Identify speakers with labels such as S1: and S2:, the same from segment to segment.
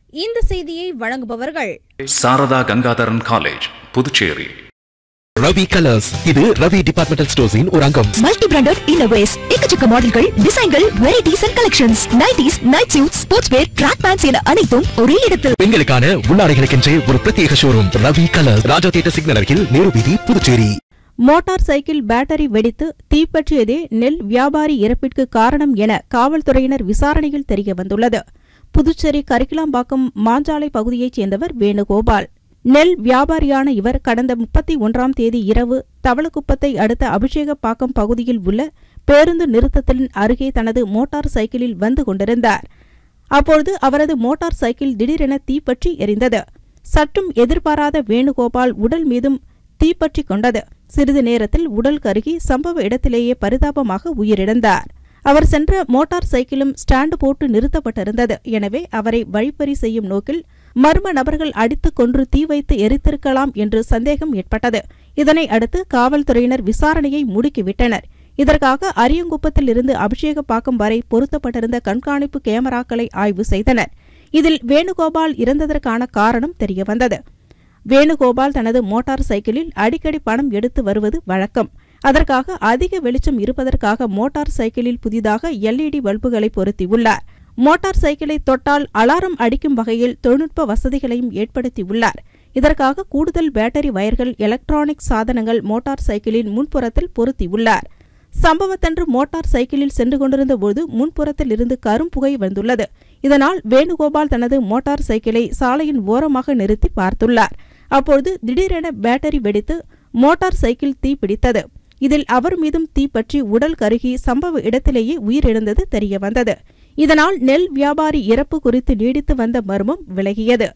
S1: இந்த செய்தியை வழங்குபவர்கள்
S2: சாரதா கங்காதரன் காலேஜ் புதுச்சேரி
S3: ரவி கலர்ஸ் இது ரவி டிபார்ட்மெண்டல் ஸ்டோர்ஸின் ஒரு அங்கம்
S4: மல்டி பிராண்டட் இன்னோவேஸ் எக்கச்சக்க மாடல்கள் டிசைன்கள் varieties and collections nighties night suit sports wear track pants என அனைத்தும் ஒரே இடத்தில்
S3: பெண்களுக்கான உள்ளாடைகளுக்கென்றே ஒரு பிரத்யேக showroom Ravi colours Raja theatre signal அருகில் நேரு வீதி புதுச்சேரி
S5: மோட்டார் சைக்கிள் பேட்டரி வெடித்து தீப்பற்றியதே நெல் வியாபாரி இறப்பிற்கு காரணம் என காவல்துறையினர் விசாரணையில் தெரிய வந்துள்ளது புதுச்சேரி கரிக்கலாம்பாக்கம் மாஞ்சாலை பகுதியைச் சேர்ந்தவர் வேணுகோபால் நெல் வியாபாரியான இவர் கடந்த முப்பத்தி ஒன்றாம் தேதி இரவு தவளக்குப்பத்தை அடுத்த அபிஷேகப்பாக்கம் பகுதியில் உள்ள பேருந்து நிறுத்தத்தின் அருகே தனது மோட்டார் சைக்கிளில் வந்து கொண்டிருந்தார் அப்பொழுது அவரது மோட்டார் சைக்கிள் திடீரென தீப்பற்றி எரிந்தது சற்றும் எதிர்பாராத வேணுகோபால் உடல் மீதும் தீப்பற்றி கொண்டது சிறிது நேரத்தில் உடல் கருகி சம்பவ இடத்திலேயே பரிதாபமாக உயிரிழந்தார் அவர் சென்ற மோட்டார் சைக்கிளும் ஸ்டாண்டு போட்டு நிறுத்தப்பட்டிருந்தது எனவே அவரை வழிப்பறி செய்யும் நோக்கில் மர்ம நபர்கள் அடித்துக் கொன்று தீ வைத்து எரித்திருக்கலாம் என்று சந்தேகம் ஏற்பட்டது இதனை அடுத்து காவல்துறையினர் விசாரணையை முடுக்கிவிட்டனர் இதற்காக அரியங்குப்பத்தில் இருந்து அபிஷேகப்பாக்கம் வரை பொருத்தப்பட்டிருந்த கண்காணிப்பு கேமராக்களை ஆய்வு செய்தனர் இதில் வேணுகோபால் இறந்ததற்கான காரணம் தெரியவந்தது வேணுகோபால் தனது மோட்டார் சைக்கிளில் அடிக்கடி பணம் எடுத்து வருவது வழக்கம் அதற்காக அதிக வெளிச்சம் இருப்பதற்காக மோட்டார் சைக்கிளில் புதிதாக எல்இடி பல்புகளை பொருத்தியுள்ளார் மோட்டார் சைக்கிளை தொட்டால் அலாரம் அடிக்கும் வகையில் தொழில்நுட்ப வசதிகளையும் ஏற்படுத்தியுள்ளார் இதற்காக கூடுதல் பேட்டரி வயர்கள் எலக்ட்ரானிக் சாதனங்கள் மோட்டார் சைக்கிளின் முன்புறத்தில் பொருத்தியுள்ளார் சம்பவத்தன்று மோட்டார் சைக்கிளில் சென்று கொண்டிருந்த போது முன்புறத்தில் இருந்து கரும்புகை வந்துள்ளது இதனால் வேணுகோபால் தனது மோட்டார் சைக்கிளை சாலையின் ஓரமாக நிறுத்தி பார்த்துள்ளார் அப்பொழுது திடீரென பேட்டரி வெடித்து மோட்டார் சைக்கிள் தீப்பிடித்தது இதில் அவர் மீதும் தீப்பற்றி உடல் கருகி சம்பவ இடத்திலேயே உயிரிழந்தது தெரியவந்தது இதனால் நெல் வியாபாரி இறப்பு குறித்து நீடித்து வந்த மர்மம் விலகியது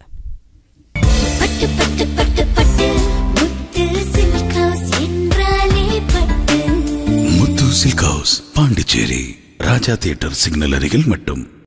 S6: பட்டு பட்டு பட்டு பட்டு முத்து சில்க் ஹவுஸ் என்றாலே பட்டு
S7: Muthu silk house Pondicherry Raja theatre signal அருகில் மட்டும்